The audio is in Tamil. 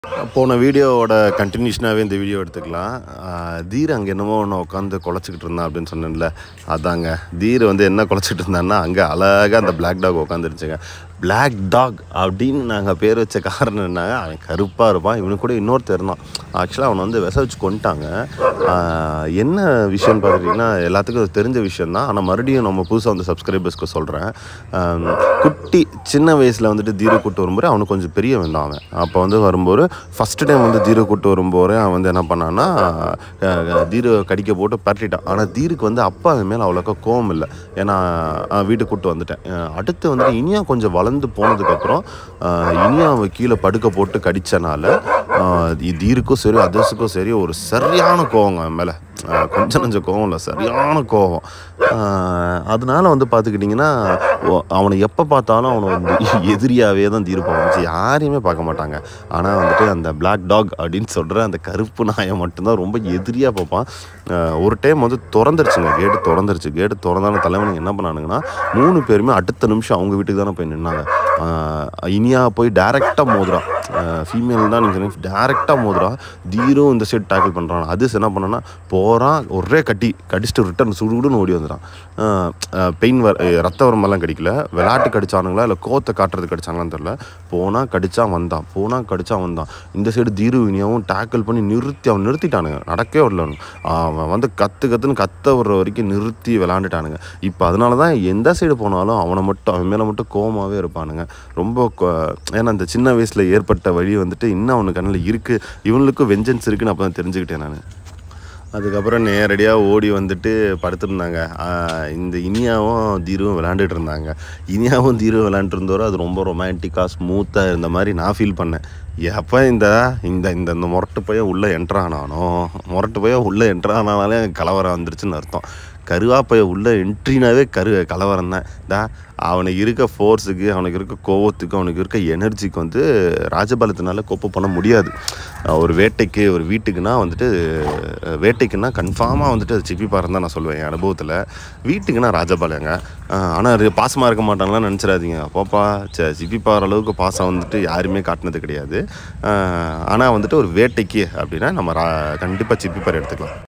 போன வீடியோவோட கண்டினியூஷனாகவே இந்த வீடியோ எடுத்துக்கலாம் ஆஹ் தீர் அங்கே என்னமோ ஒன்று உட்காந்து குழச்சிக்கிட்டு இருந்தான் அப்படின்னு சொன்னேன்ல அதாங்க தீர் வந்து என்ன குழச்சிட்டு இருந்தான்னா அங்கே அழகாக அந்த பிளாக் டாக் உட்காந்துருச்சுங்க பிளாக் டாக் அப்படின்னு நாங்கள் பேர் வச்ச காரணம் என்ன அவன் கருப்பாக இருப்பான் இவனுக்கு கூட இன்னொருத்தர் இருந்தான் ஆக்சுவலாக அவனை வந்து விச வச்சு கொண்டுட்டாங்க ஆஹ் என்ன விஷயம்னு பார்த்துட்டிங்கன்னா எல்லாத்துக்கும் அது தெரிஞ்ச விஷயம் தான் ஆனால் மறுபடியும் நம்ம புதுசாக வந்து சப்ஸ்கிரைபர்ஸ்க்கு சொல்கிறேன் குட்டி சின்ன வயசில் வந்துட்டு தீரை கூட்டு வரும்போது அவனுக்கு கொஞ்சம் பெரிய வந்தான் அவன் அப்போ வந்து வரும்போது ஃபஸ்ட்டு டைம் வந்து தீரை கூட்டு வரும்போது அவன் வந்து என்ன பண்ணான்னா அஹ், தீரை கடிக்க போட்டு பரட்டிட்டான் ஆனால் தீருக்கு வந்து அப்பா அவன் மேலே அவ்வளோக்கா கோவம் இல்லை ஏன்னா அஹ், வீட்டுக்கு கூட்டு வந்துட்டேன் அஹ், அடுத்து வந்துட்டு இனியா கொஞ்சம் வளர்ந்து போனதுக்கப்புறம் அஹ், இனியா அவன் கீழே படுக்க போட்டு கடிச்சனால அஹ், இது தீருக்கும் சரி அதர்ஸுக்கும் சரி ஒரு சரியான கோவங்க அவன் மேலே அஹ், கொஞ்சம் கொஞ்சம் கோவம் இல்லை சரியான கோவம் அஹ், அதனால வந்து பார்த்துக்கிட்டிங்கன்னா ஓ- அவனை எப்போ பார்த்தாலும் அவனை வந்து எதிரியாகவே தான் தீர்ப்பான் வச்சு யாரையுமே பார்க்க மாட்டாங்க ஆனால் வந்துட்டு அந்த பிளாக் டாக் அப்படின்னு சொல்கிற அந்த கருப்பு நாயை மட்டும்தான் ரொம்ப எதிரியாக பார்ப்பான் அஹ், ஒரு டைம் வந்து திறந்துருச்சுங்க கேட்டு திறந்துருச்சு கேட்டு திறந்தாலும் தலைவனுங்க என்ன பண்ணானுங்கன்னா மூணு பேருமே அடுத்த நிமிஷம் அவங்க வீட்டுக்கு தானே போய் நின்னாங்க அஹ், இனியா போய் டேரெக்டாக மோதுறான் ஃபீமேல் தான் நீங்கள் டேரெக்டாக மோதுறான் தீரும் இந்த சைடு டேக்கிள் பண்ணுறான் அது என்ன பண்ணான்னா போகிறான் ஒரே கட்டி கடிச்சிட்டு ரிட்டர்ன் சுடுகுடுன்னு ஓடி வந்துடான் பெயின் வர அஹ் ரத்த வரமெல்லாம் கடிக்கல விளையாட்டு கடிச்சானுங்களா இல்லை கோத்தை காட்டுறது கடிச்சாங்களான்னு தெரில போனால் கடிச்சா வந்தான் போனால் கடிச்சா வந்தான் இந்த சைடு தீரு வினியாவும் டேக்கிள் பண்ணி நிறுத்தி அவன் நிறுத்திட்டானுங்க நடக்கவே விடல அவனுக்கு. அவன் வந்து கற்று கற்றுன்னு கத்த விடுற வரைக்கும் நிறுத்தி விளாண்டுட்டானுங்க இப்போ அதனால தான் எந்த சைடு போனாலும் அவனை மட்டும் அவன் மேலே மட்டும் கோவமாகவே இருப்பானுங்க ரொம்ப கொ- ஏன்னா அந்த சின்ன வயசில் ஏற்பட்ட வழி வந்துட்டு இன்னும் அவனுக்கு கண்ணில் இருக்குது இவனுக்கும் வெஞ்சன்ஸ் இருக்குன்னு அப்போ தான் தெரிஞ்சுக்கிட்டேன் நான் அதுக்கப்புறம் நேரடியாக ஓடி வந்துட்டு படுத்திருந்தாங்க ஆஹ் இந்த இனியாவும் தீருவும் விளையாண்டுட்டு இருந்தாங்க இனியாவும் தீருவும் விளையாண்டுட்டு இருந்தோரோ அது ரொம்ப ரொமான்டிக்காக ஸ்மூத்தாக இருந்த மாதிரி நான் ஃபீல் பண்ணேன் எப்போ இந்த இந்த இந்த இந்த முரட்டு பையன் உள்ளே என்ட்ரானானோ முரட்டு பையன் உள்ளே என்ட்ரானாலே கலவரம் வந்துருச்சுன்னு அர்த்தம் கருவாப்பைய உள்ள என்ட்ரினாவே கரு கலவரம் தான் டா அவனுக்கு இருக்க ஃபோர்ஸுக்கு அவனுக்கு இருக்க கோவத்துக்கு அவனுக்கு இருக்க எனர்ஜிக்கு வந்து ராஜபாலத்தினால கோப்பு பண்ண முடியாது அஹ் ஒரு வேட்டைக்கு ஒரு வீட்டுக்குன்னா வந்துட்டு அஹ் வேட்டைக்குன்னா கன்ஃபார்மாக வந்துட்டு அது சிப்பி பாருன்னு தான் நான் சொல்லுவேன் என் அனுபவத்தில் வீட்டுக்குன்னா ராஜபாளையங்க ஆனால் பாசமாக இருக்க மாட்டாங்களாம் நினச்சிடாதீங்க அப்போப்பா சே சிப்பி பாற அளவுக்கு பாசம் வந்துட்டு யாருமே காட்டினது கிடையாது ஆனால் வந்துட்டு ஒரு வேட்டைக்கு அப்படின்னா நம்ம ரா கண்டிப்பாக சிப்பி பாறை எடுத்துக்கலாம்